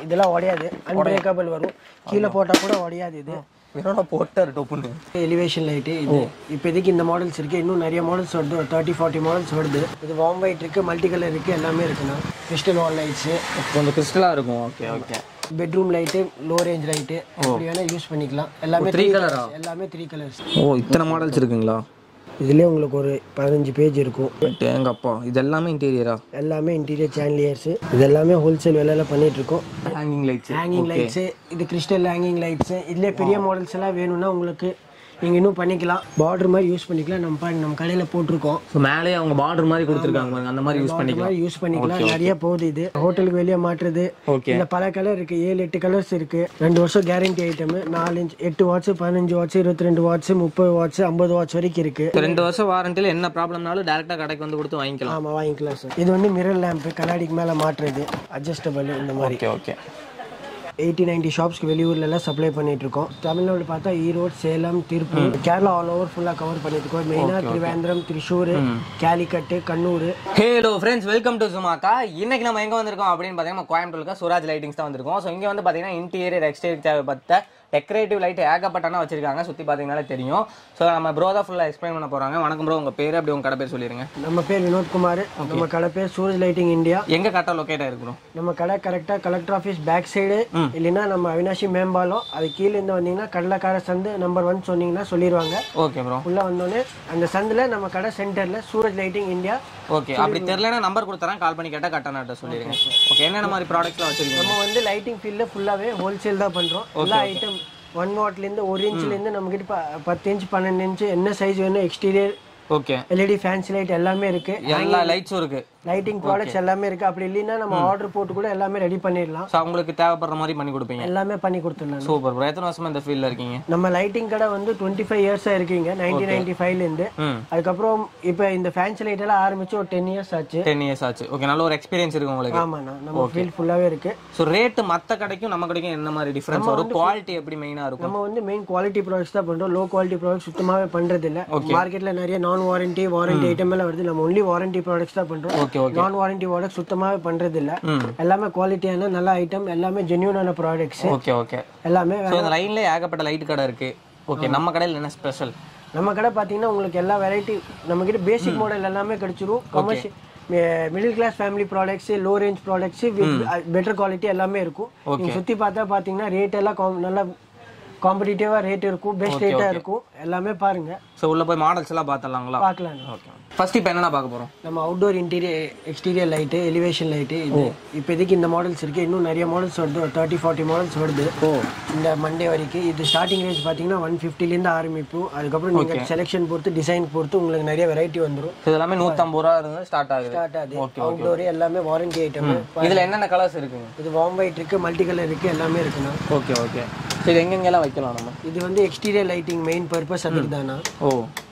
இதெல்லாம் உடையாது அன்பிரேக்கபிள் வரும் கீழே போட்டால் கூட உடையாது இது என்னடா போட்டாரு டொப்புன்னு எலிவேஷன் லைட்டு இது இப்போதைக்கு இந்த மாடல்ஸ் இருக்கு இன்னும் நிறைய மாடல்ஸ் வருது ஒரு தேர்ட்டி ஃபார்ட்டி மாடல்ஸ் வருது இது வார்ம் ஒயிட் இருக்கு மல்டி கலர் இருக்கு எல்லாமே இருக்குண்ணா கிறிஸ்டல் வால் லைட்ஸு கொஞ்சம் கிறிஸ்டலாக இருக்கும் okay okay bedroom light low range light இப்படி வேணால் யூஸ் பண்ணிக்கலாம் எல்லாமே த்ரீ கலரா எல்லாமே த்ரீ கலர்ஸ் ஓ இத்தனை மாடல்ஸ் இருக்குங்களா இதுலேயே உங்களுக்கு ஒரு பதினஞ்சு பேஜ் இருக்கும் எங்கப்பா இது எல்லாமே இன்டீரியரா எல்லாமே இன்டீரியர் சேனலியர்ஸ் இது எல்லாமே ஹோல்சேல் விலையில பண்ணிட்டு இருக்கோம் ஹேங்கிங் லைட்ஸ் ஹேங்கிங் லைட்ஸ் இது கிறிஸ்டல் ஹேங்கிங் லைட்ஸ் இதுலேயே பெரிய மாடல்ஸ் எல்லாம் வேணும்னா உங்களுக்கு நீங்கள் இன்னும் பண்ணிக்கலாம் பார்டர் மாதிரி யூஸ் பண்ணிக்கலாம் நம்ம பாருங்க நம்ம கடையில் போட்டிருக்கோம் ஸோ மேலே அவங்க பார்டர் மாதிரி கொடுத்துருக்காங்க பாருங்க அந்த மாதிரி யூஸ் இந்த பண்ணிக்கலாம் மாதிரி யூஸ் பண்ணிக்கலாம் நிறைய போகுது இது ஹோட்டலுக்கு வெளியே மாட்டுறது ஓகே இந்த பல கலர் இருக்கு ஏழு எட்டு கலர்ஸ் இருக்கு ரெண்டு வருஷம் கேரண்டி ஐட்டம் நாலு இன்ச் எட்டு வாட்ஸ் பதினஞ்சு வாட்ஸ் இருபத்தி ரெண்டு வாட்ஸ் முப்பது வாட்ஸ் ஐம்பது வாட்ஸ் வரைக்கும் இருக்கு ரெண்டு வருஷம் வாரண்டியில் என்ன ப்ராப்ளம்னாலும் டேரெக்டாக கடைக்கு வந்து கொடுத்து வாங்கிக்கலாம் ஆமா வாங்கிக்கலாம் சார் இது வந்து மிரர் லேம்ப் கண்ணாடிக்கு மேல மாட்டுறது அட்ஜஸ்டபிள் இந்த மாதிரி ஓகே ஓகே எயிட்டி நைன்டி ஷாப்ஸ்க்கு வெளியூர்ல எல்லாம் சப்ளை பண்ணிட்டு இருக்கோம் தமிழ்நாடு பார்த்தா ஈரோடு சேலம் திருப்பூர் கேரளா ஆல் ஓவர் ஃபுல்லா கவர் பண்ணிட்டு இருக்கோம் மெயினா Trivandrum Thrissur Calicut Kannur hello friends welcome to சுமாக்கா இன்னைக்கு நம்ம எங்க வந்திருக்கோம் அப்படின்னு பார்த்தீங்கன்னா கோயம்புத்தூர்ல சுராஜ் லைட்டிங்ஸ் தான் வந்திருக்கோம் ஸோ இங்க வந்து பார்த்தீங்கன்னா இன்டீரியர் எக்ஸ்டீரியர் தேவைப்பட்ட டெக்கரேட்டிவ் லைட் ஏகப்பட்டனா வச்சிருக்காங்க சுத்தி பார்த்தீங்கனாலே தெரியும் ஸோ நம்ம ப்ரோ தான் ஃபுல்லாக எக்ஸ்பிளைன் பண்ண போறாங்க வணக்கம் ப்ரோ உங்க பேர் அப்படி உங்க கடை பேர் சொல்லிருங்க நம்ம பேர் வினோத்குமார் நம்ம கடை பேர் சூரஜ் லைட்டிங் இந்தியா எங்க கரெக்டாக லொக்கேட் ஆயிருக்கிறோம் நம்ம கடை கரெக்டாக கலெக்டர் ஆஃபீஸ் பேக் சைடு இல்லைன்னா நம்ம அவினாஷி மேம்பாலம் அது கீழே இருந்து வந்தீங்கன்னா கடலக்கார சந்து நம்பர் ஒன் சொன்னீங்கன்னா சொல்லிடுவாங்க ஓகே ப்ரோ உள்ள வந்தோடனே அந்த சந்தில் நம்ம கடை சென்டர்ல சூரஜ் லைட்டிங் இந்தியா ஓகே அப்படி தெரியலனா நம்பர் கொடுத்துறேன் கால் பண்ணி கேட்டால் கரெக்டாக சொல்லிருங்க ஓகே என்னென்ன மாதிரி ப்ராடக்ட்ஸ்லாம் வச்சிருக்கீங்க நம்ம வந்து லைட்டிங் ஃபீல்டில் ஃபுல்லாகவே ஹோல்சேல் தான் பண்ணுறோம் எல்லா ஐட்டம் ஒன் வாட்லேருந்து ஒரு இன்ச்லேருந்து நம்மக்கிட்ட ப பத்து இன்ச் பன்னெண்டு இன்ச் என்ன சைஸ் வேணும் exterior okay LED fancy light எல்லாமே இருக்கு எல்லா லைட்ஸும் இருக்கு லைட்டிங் ப்ராடக்ட்ஸ் எல்லாமே இருக்கு அப்படி இல்லைன்னா நம்ம ஆர்டர் போட்டு கூட எல்லாமே ரெடி பண்ணிடலாம் ஸோ உங்களுக்கு தேவைப்படுற மாதிரி பண்ணி கொடுப்பீங்க எல்லாமே பண்ணி கொடுத்துடலாம் சூப்பர் ப்ரோ எத்தனை வருஷமா இந்த ஃபீல்டில் இருக்கீங்க நம்ம லைட்டிங் கடை வந்து டுவெண்ட்டி ஃபைவ் இயர்ஸாக இருக்கீங்க நைன்டீன் நைன்டி ஃபைவ்லேருந்து ம் அதுக்கப்புறம் இப்போ இந்த ஃபேன்சி லைட் எல்லாம் ஆரம்பிச்சு ஒரு டென் இயர்ஸ் ஆச்சு டென் இயர்ஸ் ஆச்சு ஓகே நல்ல ஒரு எக்ஸ்பீரியன்ஸ் இருக்கு உங்களுக்கு ஆமாண்ணா நம்ம ஃபீல்ட் ஃபுல்லாகவே இருக்கு ஸோ ரேட்டு மற்ற கடைக்கும் நம்ம கடைக்கும் என்ன மாதிரி டிஃபரன்ஸ் வரும் குவாலிட்டி எப்படி மெயினாக இருக்கும் நம்ம வந்து மெயின் குவாலிட்டி ப்ராடக்ட்ஸ் தான் பண்றோம் லோ குவாலிட்டி ப்ராடக்ட் சுத்தமாவே பண்றது இல்ல மார்க்கெட்ல நிறைய நான் வாரண்டி வாரண்டி ஐட்டம் எல்லாம் வருது நம்ம ஒன்லி வாரண்டி ப்ராடக்ட்ஸ் தான் பண்றோம் ஓகே ஓகே நான் வாரண்டி ப்ராடக்ட் சுத்தமாவே பண்றது இல்ல ம் எல்லாமே குவாலிட்டியான நல்ல ஐட்டம் எல்லாமே ஜென்யூனான ப்ராடக்ட்ஸ் ஓகே ஓகே எல்லாமே ஸோ இந்த லைன்ல ஏகப்பட்ட லைட் கடை இருக்கு ஓகே நம்ம கடையில் என்ன ஸ்பெஷல் நம்ம கடை பாத்தீங்கன்னா உங்களுக்கு எல்லா வெரைட்டி நம்ம கிட்ட பேசிக் மாடல் எல்லாமே கிடைச்சிரும் commercial middle class family products low range products better quality எல்லாமே இருக்கும் நீங்க சுத்தி பார்த்தா பாத்தீங்கன்னா ரேட் எல்லாம் com- நல்லா காம்படிட்டிவா ரேட் இருக்கும் பெஸ்ட் ரேட்டா இருக்கும் எல்லாமே பாருங்க ஸோ உள்ள போய் மாடல்ஸ் எல்லாம் பார்த்துடலாங்களா பார்க்கலாம் ஓகே ஃபர்ஸ்ட் இப்போ என்னென்ன பார்க்க போறோம் நம்ம outdoor interior exterior light elevation light இது இப்போதைக்கு இந்த மாடல்ஸ் இருக்கு இன்னும் நிறைய மாடல்ஸ் வருது ஒரு தேர்ட்டி ஃபார்ட்டி மாடல்ஸ் வருது இந்த மண்டே வரைக்கும் இது ஸ்டார்டிங் ரேஞ்ச் பார்த்தீங்கன்னா ஒன் ஃபிஃப்டிலேருந்து ஆரம்பிப்போம் அதுக்கப்புறம் நீங்கள் செலெக்ஷன் பொறுத்து டிசைன் பொறுத்து உங்களுக்கு நிறைய வெரைட்டி வந்துடும் ஸோ இதெல்லாமே நூற்றம்பது ரூபா இருந்து ஸ்டார்ட் ஆகுது ஸ்டார்ட் ஆகுது அவுட்டோர் எல்லாமே வாரண்டி ஐட்டம் இதில் என்னென்ன கலர்ஸ் இருக்குங்க இது வார்ம் ஒயிட் இருக்கு மல்டி கலர் இருக்கு எல்லாமே இருக்குண்ணா ஓகே ஓகே ஸோ இது எங்கெங்கெல்லாம் வைக்கலாம் நம்ம இது வந்து எக்ஸ்டீரியர் லைட்டிங் மெயின் பர்பஸ் அதுக்கு தானா ஓ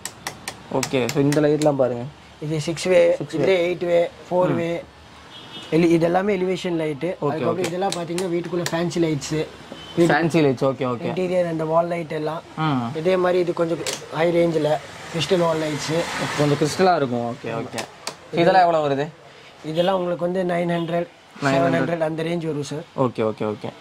ஓகே ஸோ இந்த லைட்லாம் பாருங்க இது சிக்ஸ் வே இது எயிட் வே ஃபோர் வே எலி இது எல்லாமே எலிவேஷன் லைட்டு அதுக்கப்புறம் இதெல்லாம் பார்த்தீங்கன்னா வீட்டுக்குள்ள fancy lights fancy lights okay okay interior அந்த வால் லைட் எல்லாம் ம் இதே மாதிரி இது கொஞ்சம் ஹை ரேஞ்சில் கிறிஸ்டல் வால் லைட்ஸு கொஞ்சம் கிறிஸ்டலாக இருக்கும் ஓகே ஓகே இதெல்லாம் எவ்வளோ வருது இதெல்லாம் உங்களுக்கு வந்து நைன் ஹண்ட்ரட் செவன் ஹண்ட்ரட் அந்த ரேஞ்ச் வரும் sir okay okay okay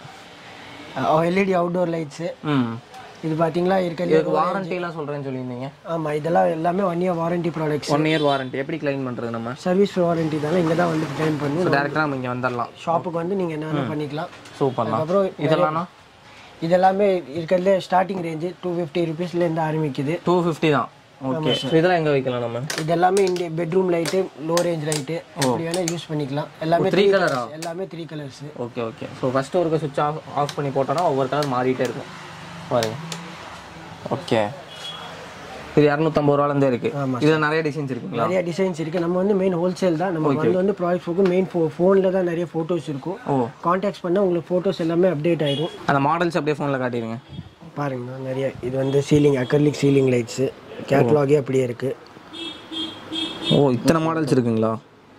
LED outdoor lights ம் இது பார்த்தீங்களா இருக்கிறது இதுக்கு வாரண்டிலாம் சொல்கிறேன்னு சொல்லியிருந்தீங்க ஆமாம் இதெல்லாம் எல்லாமே one year warranty products one year warranty எப்படி கிளைம் பண்ணுறது நம்ம சர்வீஸ் வாரண்டி தானே இங்கே தான் வந்து கிளைம் பண்ணி டேரெக்டாக நம்ம இங்கே வந்துடலாம் ஷாப்புக்கு வந்து நீங்கள் என்னென்ன பண்ணிக்கலாம் சூப்பர்லாம் அதுக்கப்புறம் இதெல்லாம்னா இதெல்லாமே இருக்கிறதுல ஸ்டார்டிங் ரேஞ்சு டூ ஃபிஃப்டி ருபீஸ்லேருந்து ஆரம்பிக்குது டூ ஃபிஃப்டி தான் ஓகே இதெல்லாம் எங்கே வைக்கலாம் நம்ம இது எல்லாமே இந்த bedroom light low range light இப்படி வேணால் யூஸ் பண்ணிக்கலாம் எல்லாமே த்ரீ கலரா எல்லாமே three colours okay okay so first ஒரு சுவிட்ச் ஆஃப் ஆஃப் பண்ணி போட்டோன்னா ஒவ்வொரு கலர் மாறிட்டே இருக்கும் பாருங்க ஓகே இது இரநூத்தம்பது ரூபாலேருந்தே இருக்கு இதில் நிறைய டிசைன்ஸ் இருக்குங்களா நிறைய டிசைன்ஸ் இருக்கு நம்ம வந்து மெயின் ஹோல்சேல் தான் நம்ம வந்து வந்து ப்ராடக்ட்ஸ் இருக்கும் மெயின் ஃபோ ஃபோனில் தான் நிறைய ஃபோட்டோஸ் இருக்கும் ஓ கான்டாக்ட்ஸ் பண்ணால் உங்களுக்கு ஃபோட்டோஸ் எல்லாமே அப்டேட் ஆயிடும் அந்த மாடல்ஸ் அப்படியே ஃபோனில் காட்டிடுங்க பாருங்க நிறைய இது வந்து சீலிங் அக்கர்லிக் சீலிங் லைட்ஸு கேட்லாகே அப்படியே இருக்கு ஓ இத்தனை மாடல்ஸ் இருக்குங்களா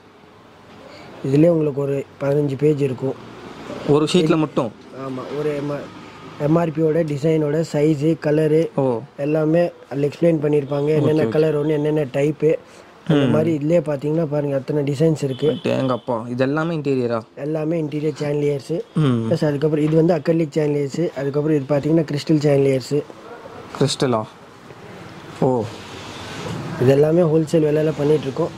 இதுலேயே உங்களுக்கு ஒரு பதினஞ்சு பேஜ் இருக்கும் ஒரு ஷீட்டில் மட்டும் ஆமாம் ஒரு எம் எம்ஆர்பியோட டிசைனோட சைஸு கலரு ஓ எல்லாமே அதில் எக்ஸ்பிளைன் பண்ணியிருப்பாங்க என்னென்ன கலர் ஒன்று என்னென்ன டைப்பு இந்த மாதிரி இதுலேயே பார்த்தீங்கன்னா பாருங்க அத்தனை டிசைன்ஸ் இருக்கு எங்கப்பா இது எல்லாமே இன்டீரியரா எல்லாமே இன்டீரியர் சேனலியர்ஸு ம் ப்ளஸ் அதுக்கப்புறம் இது வந்து அக்கர்லிக் சேனலியர்ஸு அதுக்கப்புறம் இது பார்த்தீங்கன்னா கிறிஸ்டல் சேனலியர்ஸு கிறிஸ்டலா ஓ இது எல்லாமே ஹோல்சேல் விலையில பண்ணிட்டு இருக்கோம்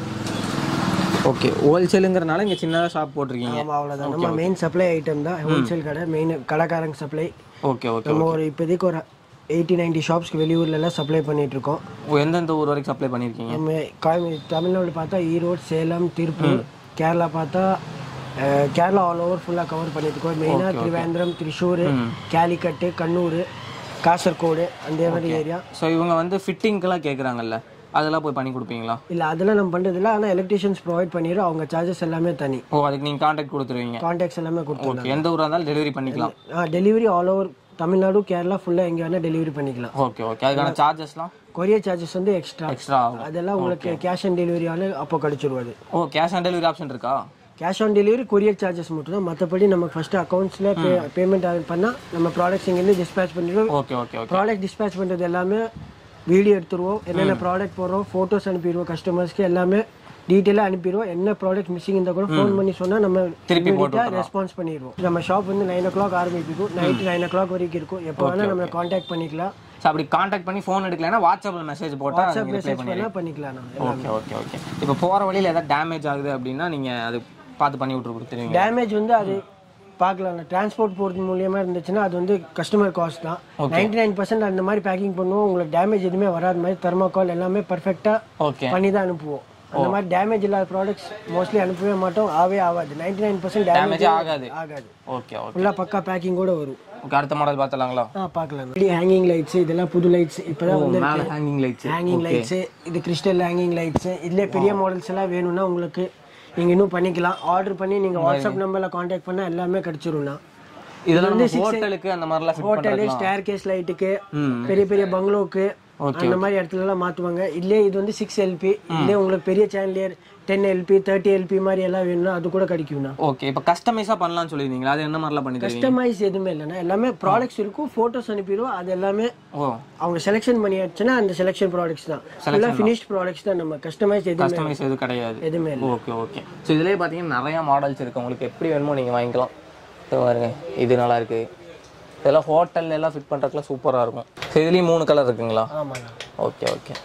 ஓகே ஹோல்சேலுங்கிறனால இங்கே சின்னதாக ஷாப் போட்டிருக்கீங்க ஆமாம் அவ்வளோதான் நம்ம மெயின் சப்ளை ஐட்டம் தான் ஹோல்சேல் கடை மெயின் கடைக்காரங்க சப்ளை ஓகே ஓகே நம்ம ஒரு இப்போதைக்கு ஒரு எயிட்டி நைன்டி ஷாப்ஸ்க்கு வெளியூர்ல எல்லாம் சப்ளை பண்ணிட்டு இருக்கோம் எந்தெந்த ஊர் வரைக்கும் சப்ளை பண்ணியிருக்கீங்க நம்ம கோயம்பு தமிழ்நாடு பார்த்தா ஈரோடு சேலம் திருப்பூர் கேரளா பார்த்தா அஹ், கேரளா ஆல் ஓவர் ஃபுல்லாக கவர் பண்ணிட்டு இருக்கோம் மெயினாக திருவேந்திரம் திரிசூர் கேலிக்கட்டு கண்ணூர் காசர்கோடு அந்த மாதிரி ஏரியா ஸோ இவங்க வந்து ஃபிட்டிங்க்கெல்லாம் கேட்குறாங்கல்ல அதெல்லாம் போய் பண்ணி கொடுப்பீங்களா இல்லை அதெல்லாம் நம்ம பண்ணுறதில்ல ஆனால் எலக்ட்ரிஷியன்ஸ் ப்ரொவைட் பண்ணிடுறோம் அவங்க சார்ஜஸ் எல்லாமே தனி ஓ அதுக்கு நீங்கள் காண்டாக்ட் கொடுத்துருவீங்க கான்டாக்ட்ஸ் எல்லாமே கொடுத்துருவோம் ஓகே எந்த ஊராக இருந்தாலும் டெலிவரி பண்ணிக்கலாம் delivery all over Tamil Nadu Kerala ஃபுல்லாக எங்கே வேணால் டெலிவரி பண்ணிக்கலாம் ஓகே ஓகே அதுக்கான சார்ஜஸ்லாம் கொரியர் சார்ஜஸ் வந்து எக்ஸ்ட்ரா எக்ஸ்ட்ரா ஆகும் அதெல்லாம் உங்களுக்கு கேஷ் ஆன் டெலிவரியால அப்போ கிடைச்சிருவாது ஓ கேஷ் ஆன் டெலிவரி ஆப்ஷன் இருக்கா cash on delivery courier charges மட்டும் தான் மற்றபடி நம்ம ஃபர்ஸ்ட் அக்கௌண்ட்ஸில் பே பேமெண்ட் பண்ணால் நம்ம ப்ராடக்ட்ஸ் இங்கேருந்து டிஸ்பேச் பண்ணிடுவோம் okay okay okay product dispatch பண்ணுறது எல்லாமே வீடியோ எடுத்துருவோம் என்னென்ன ப்ராடக்ட் போடுறோம் ஃபோட்டோஸ் அனுப்பிடுவோம் கஸ்டமர்ஸ்க்கு எல்லாமே டீட்டெயிலாக அனுப்பிடுவோம் என்ன ப்ராடக்ட் மிஸ்ஸிங் இருந்தால் கூட ஃபோன் பண்ணி சொன்னால் நம்ம திருப்பி ரெஸ்பான்ஸ் பண்ணிடுவோம் நம்ம ஷாப் வந்து நைன் ஓ கிளாக் ஆரம்பிக்கும் நைட் நைன் ஓ கிளாக் வரைக்கும் இருக்கும் எப்போ வேணால் நம்ம காண்டாக்ட் பண்ணிக்கலாம் ஸோ அப்படி காண்டாக்ட் பண்ணி ஃபோன் எடுக்கலைன்னா வாட்ஸ்அப்பில் மெசேஜ் போட்டால் வாட்ஸ்அப் மெசேஜ் பண்ணால் பண்ணிக்கலாம் நம்ம ஓகே ஓகே ஓகே இப்போ போகிற வழியில் ஏதாவது டேமேஜ் ஆகுது அப்படின்னா நீங்கள் அது பார்த்து பண்ணி விட்டு கொடுத்துருவீங்க டேமேஜ் வந்து அது பார்க்கலாம் டிரான்ஸ்போர்ட் போகிறது மூலியமா இருந்துச்சுன்னா அது வந்து கஸ்டமர் காஸ்ட் தான் நைன்டி நைன் பர்சன்ட் அந்த மாதிரி பேக்கிங் பண்ணுவோம் உங்களுக்கு டேமேஜ் எதுவுமே வராத மாதிரி தெர்மாக்கால் எல்லாமே பர்ஃபெக்டாக ஓகே பண்ணி தான் அனுப்புவோம் அந்த மாதிரி டேமேஜ் இல்லாத ப்ராடக்ட்ஸ் மோஸ்ட்லி அனுப்பவே மாட்டோம் ஆவே ஆகாது ninety nine percent damage damage ஆகாது ஆகாது ஓகே ஓகே ஃபுல்லாக பக்கா பேக்கிங் கூட வரும் ஓகே அடுத்த மாடல் பார்த்தலாங்களா ஆ பார்க்கலாம் ஹேங்கிங் லைட்ஸ் இதெல்லாம் புது லைட்ஸ் இப்போதான் வந்து மேலே ஹேங்கிங் லைட்ஸ் ஹேங்கிங் லைட்ஸ் இது கிறிஸ்டல் ஹேங்கிங் லைட்ஸ் இதுல பெரிய மாடல்ஸ் எல்லாம் வேணும்னா உங்களுக்கு நீங்க இன்னும் பண்ணிக்கலாம் ஆர்டர் பண்ணி நீங்க வாட்ஸ்அப் நம்பர்ல காண்டாக்ட் பண்ணா எல்லாமே கிடைச்சிரும்ண்ணா இதெல்லாம் வந்து ஹோட்டலுக்கு அந்த மாதிரிலாம் ஃபிட் ஹோட்டலு ஸ்டேர் கேஸ் லைட்டுக்கு ம். பெரிய பெரிய பங்களோக்கு அந்த மாதிரி இடத்துல எல்லாம் மாத்துவாங்க இல்லையே இது வந்து சிக்ஸ் எல்பி இல்லையே உங்களுக்கு பெரிய chandelier ten LP thirty LP மாதிரி எல்லாம் வேணும்னா அது கூட கிடைக்கும்ண்ணா ஓகே இப்போ கஸ்டமைஸாக பண்ணலாம்னு சொல்லியிருந்தீங்களா அது என்ன மாதிரிலாம் பண்ணி தருவீங்க கஸ்டமைஸ் எதுவுமே இல்லைண்ணா எல்லாமே ப்ராடக்ட்ஸ் இருக்கும் ஃபோட்டோஸ் அனுப்பிடுவோம் அது எல்லாமே ஓ அவங்க செலெக்ஷன் பண்ணியாச்சுன்னா அந்த செலெக்ஷன் ப்ராடக்ட்ஸ் தான் ஃபுல்லாக ஃபினிஷ்ட் ப்ராடக்ட்ஸ் தான் நம்ம கஸ்டமைஸ் எதுவுமே கஸ்டமைஸ் எதுவும் கிடையாது எதுவுமே இல்லை ஓகே ஓகே ஸோ இதுலேயே பார்த்தீங்கன்னா நிறையா மாடல்ஸ் இருக்கு உங்களுக்கு எப்படி வேணுமோ நீங்கள் வாங்கிக்கலாம் இது பாருங்க இது நல்லா இருக்கு இதெல்லாம் ஹோட்டல்ல எல்லாம் ஃபிட் பண்ணுறதுக்குலாம் சூப்பராக இருக்கும் ஸோ இதுலேயும் மூணு கலர் இருக்குங்களா ஆமாண்ணா ஓகே ஓகே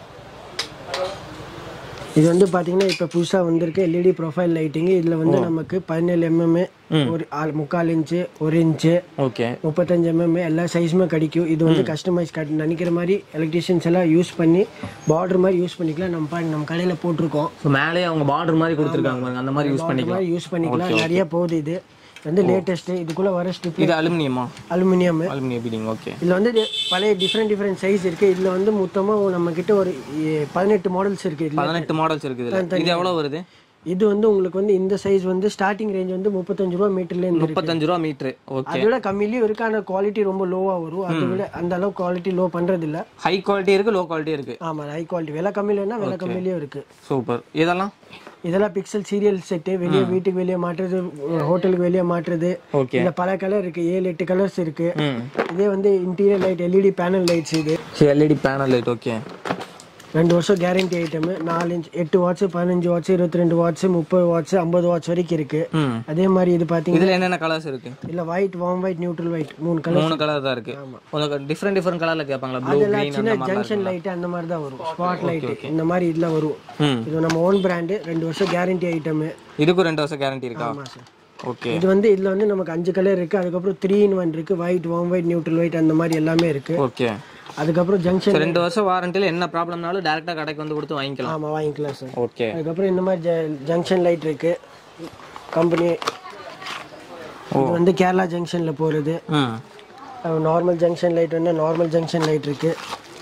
இது வந்து பாத்தீங்கன்னா இப்போ புதுசா வந்திருக்கு எல்இடி ப்ரொஃபைல் லைட்டிங் இதுல வந்து நமக்கு பதினேழு எம்எம் ஒரு ஆள் முக்கால் இன்ச்சு ஒரு இன்ச்சு ஓகே முப்பத்தஞ்சு எம்எம் எல்லா சைஸுமே கிடைக்கும் இது வந்து கஸ்டமைஸ் கட் நினைக்கிற மாதிரி எலக்ட்ரிஷியன்ஸ் எல்லாம் யூஸ் பண்ணி பார்டர் மாதிரி யூஸ் பண்ணிக்கலாம் நம்ம பாருங்க நம்ம கடையில போட்டிருக்கோம் ஸோ மேலே அவங்க பார்டர் மாதிரி கொடுத்துருக்காங்க பாருங்க அந்த மாதிரி யூஸ் இந்த பண்ணிக்கலாம் மாதிரி யூஸ் பண்ணிக்கலாம் நிறைய போகுது இது இது வந்து லேட்டஸ்ட் இதுக்குள்ள வர ஸ்டிப் இது அலுமினியமா அலுமினியம் அலுமினியம் பீடிங் ஓகே இதுல வந்து இது பழைய டிஃப்ரெண்ட் டிஃப்ரெண்ட் சைஸ் இருக்கு இதுல வந்து மொத்தமா நம்ம கிட்ட ஒரு எ, பதினெட்டு மாடல்ஸ் இருக்கு இதுல பதினெட்டு மாடல்ஸ் இருக்குது இதுல இது எவ்வளோ வருது இது வந்து உங்களுக்கு வந்து இந்த சைஸ் வந்து ஸ்டார்டிங் ரேஞ்ச் வந்து முப்பத்தஞ்சு ரூபா மீட்டர்ல இருந்து இருக்கு முப்பத்தஞ்சு ரூபா மீட்ரு ஓகே அதை விட கம்மியிலயும் இருக்கு ஆனா குவாலிட்டி ரொம்ப லோவா வரும் அதை விட அந்த அளவு குவாலிட்டி லோ பண்றது இல்ல ஹை குவாலிட்டி இருக்கு லோ குவாலிட்டி இருக்கு ஆமா ஹை குவாலிட்டி விலை கம்மியில வேணா விலை கம்மியிலயும் இருக்கு சூப்பர் இதெல்லாம் இதெல்லாம் பிக்சல் சீரியல் செட்டு வெளியே வீட்டுக்கு வெளியே மாட்டுறது ஹோட்டலுக்கு வெளியே மாட்டுறது ஓகே இந்த பல கலர் இருக்கு ஏழு எட்டு கலர்ஸ் இருக்கு ம் இதே வந்து interior light LED panel lights இது சரி எல்இடி பேனல் லைட் ஓகே ரெண்டு வருஷம் கேரண்டி ஐட்டம் நாலு இன்ச் எட்டு வாட்ஸ் பதினஞ்சு வாட்ஸ் இருபத்தி ரெண்டு வாட்ஸ் முப்பது வாட்ஸ் ஐம்பது வாட்ஸ் வரைக்கும் இருக்கு ம் அதே மாதிரி இது பாத்தீங்கன்னா இதுல என்னென்ன கலர்ஸ் இருக்கு இல்ல white warm white neutral white மூணு கலர் மூணு கலர் தான் இருக்கு உங்களுக்கு டிஃப்ரெண்ட் டிஃப்ரெண்ட் கலர்ல கேட்பாங்களா ப்ளூ அதெல்லாம் கிரீன் சின்ன அந்த மாதிரி ஜங்ஷன் லைட் அந்த மாதிரி தான் வரும் ஸ்பாட் லைட் இந்த மாதிரி இதுல வரும் ம் இது நம்ம ஓன் பிராண்டு ரெண்டு வருஷம் கேரண்டி ஐட்டம் இதுக்கும் ரெண்டு வருஷம் கேரண்டி இருக்கா ஆமா சார் ஓகே இது வந்து இதுல வந்து நமக்கு அஞ்சு கலர் இருக்கு அதுக்கப்புறம் த்ரீ இன் ஒன் இருக்கு white warm white neutral white அந்த மாதிரி எல்லாமே இருக்கு ஓகே அதுக்கப்புறம் ஜங்ஷன் ரெண்டு வருஷம் வாரண்டில என்ன ப்ராப்ளம்னாலும் டேரக்டா கடைக்கு வந்து கொடுத்து வாங்கிக்கலாம் ஆமா வாங்கிக்கலாம் சார் ஓகே அதுக்கப்புறம் இந்த மாதிரி ஜங்ஷன் லைட் இருக்கு கம்பெனி இது வந்து கேரளா ஜங்ஷன்ல போறது ம் நார்மல் ஜங்ஷன் லைட் வந்து நார்மல் ஜங்ஷன் லைட் இருக்கு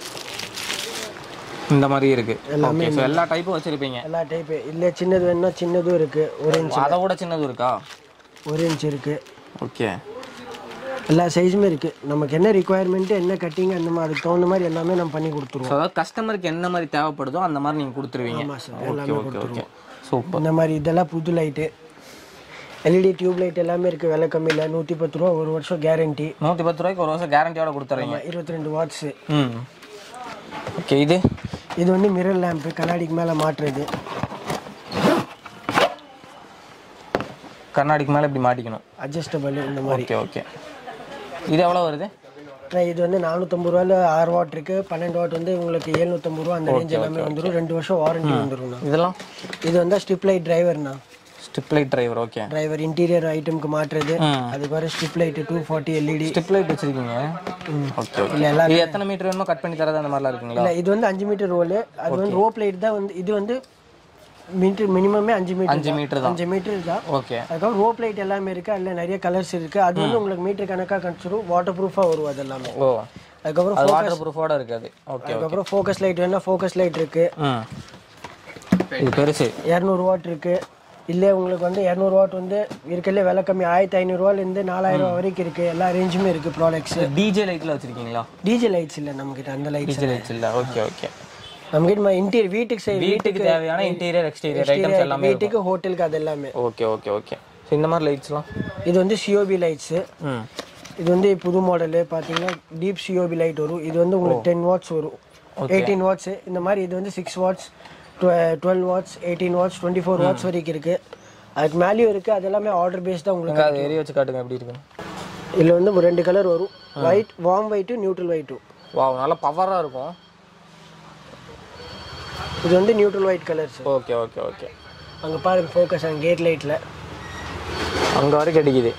இந்த மாதிரி இருக்கு ஓகே ஸோ எல்லா டைப்பும் வச்சிருப்பீங்க எல்லா டைப் இல்ல சின்னது வேணும்னா சின்னதும் இருக்கு ஒரு இன்ச் அதை விட சின்னது இருக்கா ஒரு இன்ச் இருக்கு ஓகே எல்லா சைஸுமே இருக்கு நமக்கு என்ன ரிக்குவயர்மெண்ட் என்ன கட்டிங் அந்த மாதிரி அதுக்கு தகுந்த மாதிரி எல்லாமே நம்ம பண்ணி கொடுத்துருவோம் ஸோ அதாவது கஸ்டமருக்கு என்ன மாதிரி தேவைப்படுதோ அந்த மாதிரி நீங்க கொடுத்துருவீங்க ஆமா சார் ஓகே எல்லாமே ஓகே ஓகே சூப்பர் இந்த மாதிரி இதெல்லாம் புது லைட்டு எல்இடி டியூப் லைட் எல்லாமே இருக்கு விலை கம்மியில் நூற்றி பத்து ரூபா ஒரு வருஷம் கேரண்டி நூற்றி பத்து ரூபாய்க்கு ஒரு வருஷம் கேரண்டியோட கொடுத்துறீங்க இருபத்தி ரெண்டு வாட்ஸு ம் ஓகே இது இது வந்து மிரர் லேம்ப் கண்ணாடிக்கு மேலே மாட்டுறது கண்ணாடிக்கு மேலே இப்படி மாட்டிக்கணும் அட்ஜஸ்டபிள் இந்த மாதிரி ஓகே ஓகே இது எவ்வளோ வருது அப்புறம் இது வந்து நானூற்றம்பது ரூபாயில் ஆறு வாட் இருக்கு பன்னெண்டு வாட் வந்து உங்களுக்கு எழுநூற்றம்பது ரூபா அந்த ரேஞ்ச் எல்லாமே வந்துடும் ரெண்டு வருஷம் வாரண்டி வந்துரும்ண்ணா இதெல்லாம் இது வந்து ஸ்ட்ரிப் லைட் டிரைவர்ண்ணா strip light driver okay driver interior ஐட்டம்க்கு மாற்றுறது அதுக்கு வர strip light two forty LED strip light வச்சிருக்கீங்க ஓகே ஓகே இல்லை எல்லாம் இது எத்தனை மீட்டர் வேணுமோ கட் பண்ணி தரது அந்த மாதிரிலாம் இருக்குங்களா இல்லை இது வந்து அஞ்சு மீட்டர் ரோலு அது வந்து ரோப் லைட் தான் வந்து இது வந்து மீட்டர் மினிமமே அஞ்சு மீட்டர் அஞ்சு மீட்டர் தான் அஞ்சு மீட்டர் தான் ஓகே அதுக்கப்புறம் ரோப் லைட் எல்லாமே இருக்கு அதில் நிறைய கலர்ஸ் இருக்கு அது வந்து உங்களுக்கு மீட்டர் கணக்காக கணிச்சிடும் வாட்டர் ப்ரூஃபாக வரும் அது எல்லாமே ஓ அதுக்கப்புறம் அது வாட்டர் ப்ரூஃபோட இருக்காது ஓகே அதுக்கப்புறம் ஃபோக்கஸ் லைட் வேணா ஃபோக்கஸ் லைட் இருக்கு ம் இது பெருசு இரநூறு வாட் இருக்கு இல்லை உங்களுக்கு வந்து இரநூறு வாட் வந்து இருக்கல விலை கம்மி ஆயிரத்தி ஐநூறுரூவாலேருந்து நாலாயிரம் ரூபா வரைக்கும் இருக்கு எல்லா ரேஞ்சுமே இருக்கு ப்ராடக்ட்ஸ் டிஜே லைட்ல வச்சிருக்கீங்களா டிஜே லைட்ஸ் இல்லை நம்மகிட்ட அந்த லைட்ஸ் டிஜே லைட்ஸ் இல்ல ஓகே ஓகே நம்மகிட்ட இன்டீரியர் வீட்டுக்கு சைடு வீட்டுக்கு தேவையான இன்டீரியர் எக்ஸ்டீரியர் ஐட்டம்ஸ் எல்லாமே வீட்டுக்கு ஹோட்டலுக்கு அது எல்லாமே ஓகே ஓகே ஓகே ஸோ இந்த மாதிரி லைட்ஸ்லாம் இது வந்து சிஓபி லைட்ஸு ம் இது வந்து புது மாடலு பார்த்தீங்கன்னா டீப் சிஓபி லைட் வரும் இது வந்து உங்களுக்கு டென் வாட்ஸ் வரும் எயிட்டீன் வாட்ஸ் இந்த மாதிரி இது வந்து six watts twelve watts eighteen watts twenty four watts வரைக்கும் இருக்கு அதுக்கு மேலேயும் இருக்கு அது எல்லாமே ஆர்டர் பேஸ் தான் உங்களுக்கு அது எரிய வச்சு காட்டுங்க எப்படி இருக்கு இதில் வந்து ஒரு ரெண்டு கலர் வரும் ஒயிட் வார்ம் ஒயிட்டு நியூட்ரல் ஒயிட்டும் வா நல்லா பவராக இருக்கும் இது வந்து neutral white colours okay okay okay அங்கே பாருங்க ஃபோக்கஸ் அங்கே கேட் லைட்டில் அங்கே வரைக்கும் அடிக்குது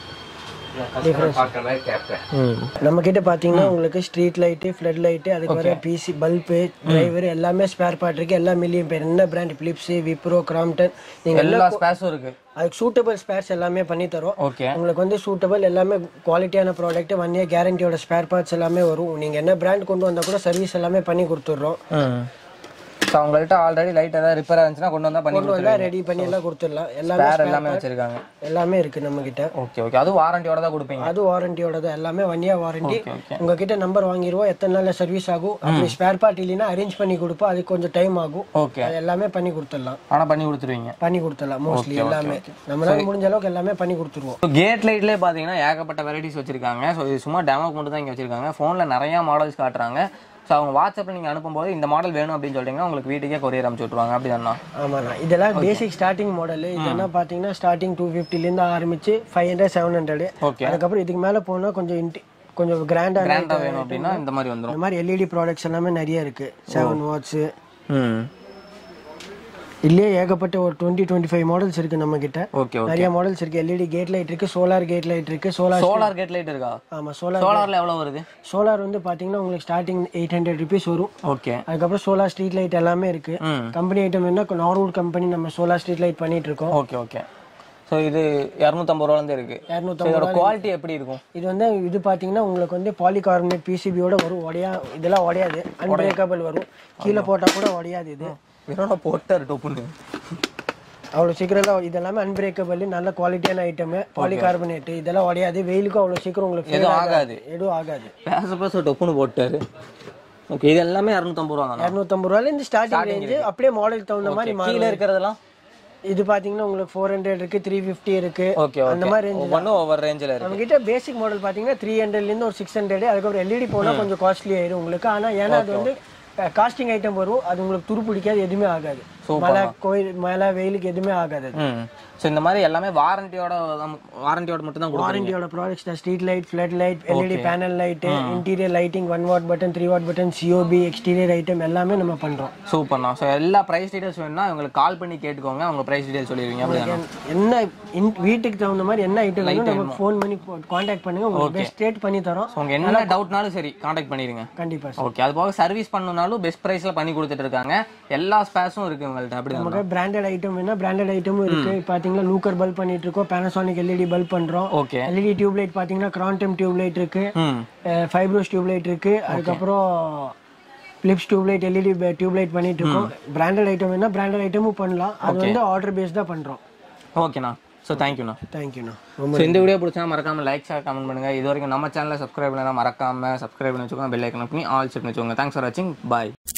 ம் நம்ம கிட்ட பார்த்தீங்கன்னா உங்களுக்கு ஸ்ட்ரீட் லைட்டு ஃப்ளட் லைட்டு அதுக்கு வர பிசி பல்பு டிரைவர் எல்லாமே ஸ்பேர் பார்ட் இருக்கு எல்லா மில்லியும் பேர் என்ன பிராண்ட் பிலிப்ஸு விப்ரோ கிராம்டன் நீங்கள் எல்லா ஸ்பேஸும் இருக்கு அதுக்கு சூட்டபிள் ஸ்பேர்ஸ் எல்லாமே பண்ணி தரோம் ஓகே உங்களுக்கு வந்து சூட்டபிள் எல்லாமே குவாலிட்டியான ப்ராடக்ட் ஒன் இயர் கேரண்டியோட ஸ்பேர் பார்ட்ஸ் எல்லாமே வரும் நீங்கள் என்ன பிராண்ட் கொண்டு வந்தால் கூட சர்வீஸ் எல்லாமே பண்ணி கொடுத்துட்றோம் ம் ஸோ அவங்கள்ட்ட ஆல்ரெடி லைட் ஏதாவது ரிப்பேர் ஆச்சுன்னா கொண்டு வந்தால் பண்ணி கொண்டு வந்தால் ரெடி பண்ணி எல்லாம் கொடுத்துடலாம் எல்லாமே வேறு எல்லாமே வச்சிருக்காங்க எல்லாமே இருக்கு நம்ம கிட்ட ஓகே ஓகே அதுவும் வாரண்டியோட தான் கொடுப்பீங்க அது வாரண்டியோட தான் எல்லாமே one year warranty okay okay உங்ககிட்ட நம்பர் வாங்கிடுவோம் எத்தனை நாள்ல சர்வீஸ் ஆகும் அப்படி ஸ்பேர் பார்ட் இல்லைன்னா அரேஞ்ச் பண்ணி கொடுப்போம் அதுக்கு கொஞ்சம் டைம் ஆகும் ஓகே அது எல்லாமே பண்ணி கொடுத்துடலாம் ஆனால் பண்ணி கொடுத்துருவீங்க பண்ணி கொடுத்துடலாம் மோஸ்ட்லி எல்லாமே நம்மளால முடிஞ்ச அளவுக்கு எல்லாமே பண்ணி கொடுத்துருவோம் ஸோ கேட் லைட்லேயே பார்த்தீங்கன்னா ஏகப்பட்ட வெரைட்டிஸ் வச்சிருக்காங்க ஸோ இது சும்மா டெமோக்கு மட்டும் தான் இங்கே வச்சிருக்காங்க ஃபோனில் நிறைய மாடல்ஸ் காட்டுறாங்க ஸோ அவங்க வாட்ஸ்அப்பில் நீங்கள் அனுப்பும்போது இந்த மாடல் வேணும் அப்படின்னு சொல்லிட்டீங்கன்னா உங்களுக்கு வீட்டுக்கே கொரியர் அனுப்பிச்சு விட்ருவாங்க அப்படி தானே ஆமாண்ணா இதெல்லாம் பேசிக் ஸ்டார்டிங் மாடல் இதெல்லாம் பார்த்தீங்கன்னா ஸ்டார்டிங் டூ ஃபிஃப்டிலேருந்து ஆரம்பிச்சு five hundred seven hundred okay அதுக்கப்புறம் இதுக்கு மேலே போனால் கொஞ்சம் இன்டி கொஞ்சம் கிராண்டாக கிராண்டாக வேணும் அப்படின்னா இந்த மாதிரி வந்துடும் இந்த மாதிரி எல்இடி ப்ராடக்ட்ஸ் எல்லாமே நிறைய இருக்கு செவன் வாட்ஸு ம் இல்லையே ஏகப்பட்ட ஒரு டுவெண்ட்டி டுவெண்ட்டி ஃபைவ் மாடல்ஸ் இருக்கு நம்ம கிட்ட ஓகே ஓகே நிறைய மாடல்ஸ் இருக்கு எல்இடி கேட் லைட் இருக்கு சோலார் கேட் லைட் இருக்கு சோலார் சோலார் கேட் லைட் இருக்கா ஆமா சோலார் சோலாரில் எவ்வளோ வருது சோலார் வந்து பாத்தீங்கன்னா உங்களுக்கு ஸ்டார்டிங் எயிட் ஹண்ட்ரட் ருபீஸ் வரும் ஓகே அதுக்கப்புறம் சோலார் ஸ்ட்ரீட் லைட் எல்லாமே இருக்கு ம் கம்பெனி ஐட்டம் என்ன நார்வுட் கம்பெனி நம்ம சோலார் ஸ்ட்ரீட் லைட் பண்ணிட்டு இருக்கோம் ஓகே ஓகே ஸோ இது இரநூத்தம்பது ரூபாலேருந்து இருக்கு இரநூத்தம்பது ஸோ இதோட குவாலிட்டி எப்படி இருக்கும் இது வந்து இது பாத்தீங்கன்னா உங்களுக்கு வந்து பாலிகார்பனேட் பிசிபியோட வரும் உடையா இதெல்லாம் உடையாது அன்பிரேக்கபிள் வரும் கீழே போட்டா கூட உடையாது இது என்னோட போட்டார் டொப்புன்னு அவ்வளோ சீக்கிரம் இதெல்லாமே அன்பிரேக்கபிள் நல்ல குவாலிட்டியான ஐட்டம் பாலிகார்பனேட் இதெல்லாம் உடையாது வெயிலுக்கும் அவ்வளோ சீக்கிரம் உங்களுக்கு எதுவும் ஆகாது எதுவும் ஆகாது பேச பேச டொப்புன்னு போட்டாரு ஓகே இது எல்லாமே இரநூத்தம்பது ரூபா தானே இரநூத்தம்பது ரூபாயில இருந்து ஸ்டார்டிங் ரேஞ்சு அப்படியே மாடல் தகுந்த மாதிரி மாறும் கீழே இருக்கிறதெல்லாம் இது பாத்தீங்கன்னா உங்களுக்கு ஃபோர் ஹண்ட்ரட் இருக்கு த்ரீ ஃபிஃப்டி இருக்கு ஓகே அந்த ஓகே மாதிரி ஒவ்வொன்றும் ஒவ்வொரு ரேஞ்சில் இருக்கு நம்ம கிட்ட பேசிக் மாடல் பாத்தீங்கன்னா த்ரீ ஹண்ட்ரட்ல இருந்து ஒரு சிக்ஸ் ஹண்ட்ரட் அதுக்கப்புறம் எல்இடி போனா கொஞ்சம் காஸ்ட்லி ஆயிரும் உங்களுக்கு ஆனா ஏன்னா அது வந்து காஸ்டிங் ஐட்டம் வரும் அது உங்களுக்கு துரு பிடிக்காது எதுவுமே ஆகாது மழை கோயில் மழை வெயிலுக்கு எதுவுமே ஆகாது அது ம் ஸோ இந்த மாதிரி எல்லாமே வாரண்டியோட வாரண்டியோட மட்டும் தான் கொடுக்குறீங்க வாரண்டியோட ப்ராடக்ட்ஸ் தான் street light flood light LED panel light interior lighting one watt button three watt button COB exterior item எல்லாமே நம்ம பண்றோம் சூப்பர்ண்ணா ஸோ எல்லா ப்ரைஸ் டீடைல்ஸ் வேணும்னா உங்களுக்கு கால் பண்ணி கேட்டுக்கோங்க அவங்க ப்ரைஸ் டீடைல்ஸ் சொல்லிடுவீங்க அப்படிதானே என்ன in- வீட்டுக்கு தகுந்த மாதிரி என்ன ஐட்டம் வேணும் நமக்கு ஃபோன் பண்ணி காண்டாக்ட் பண்ணுங்க உங்களுக்கு பெஸ்ட் ரேட் பண்ணி தரோம் ஸோ உங்க என்ன டவுட்னாலும் சரி காண்டாக்ட் பண்ணிடுங்க கண்டிப்பா சார் ஓகே அது போக சர்வீஸ் பண்ணணும்னாலும் பெஸ்ட் ப்ரைஸ்ல பண்ணி கொடுத்துட்டு இருக்காங்க எல்லா ஸ்பேஸும் இருக்கு உங்கள்ட்ட அப்படி நமக்கு பிராண்டட் ஐட்டம் வேணா பிராண்டட் ஐட்டமும் இருக்கு பாத்தீங்கன்னா லூக்கர் பல்ப் பண்ணிட்டு இருக்கோம் பேனசானிக் எல்இடி பல்ப் பண்றோம் ஓகே எல்இடி டியூப் லைட் பாத்தீங்கன்னா கிராண்டம் டியூப் லைட் இருக்கு ம் ஃபைப்ரோஸ் டியூப் லைட் இருக்கு அதுக்கப்புறம் Philips tube light LED tube light பண்ணிட்டு இருக்கோம் பிராண்டட் ஐட்டம் வேணா பிராண்டட் ஐட்டமும் பண்ணலாம் அது வந்து ஆர்டர் பேஸ் தான் பண்றோம் ஓகேண்ணா ஸோ தேங்க்யூண்ணா தேங்க்யூண்ணா ரொம்ப ஸோ இந்த வீடியோ பிடிச்சா மறக்காம லைக் ஷேர் கமெண்ட் பண்ணுங்க இது வரைக்கும் நம்ம சேனலை சப்ஸ்கிரைப் பண்ணலாம் மறக்காம சப்ஸ்கிரைப் பண்ணி வச்சுக்கோங்க பெல் ஐக்கன் பண்ணி ஆல் செட் பண்ணி வச்சுக்கோங்க தேங்க்ஸ் ஃபார் வாட்சிங் பாய்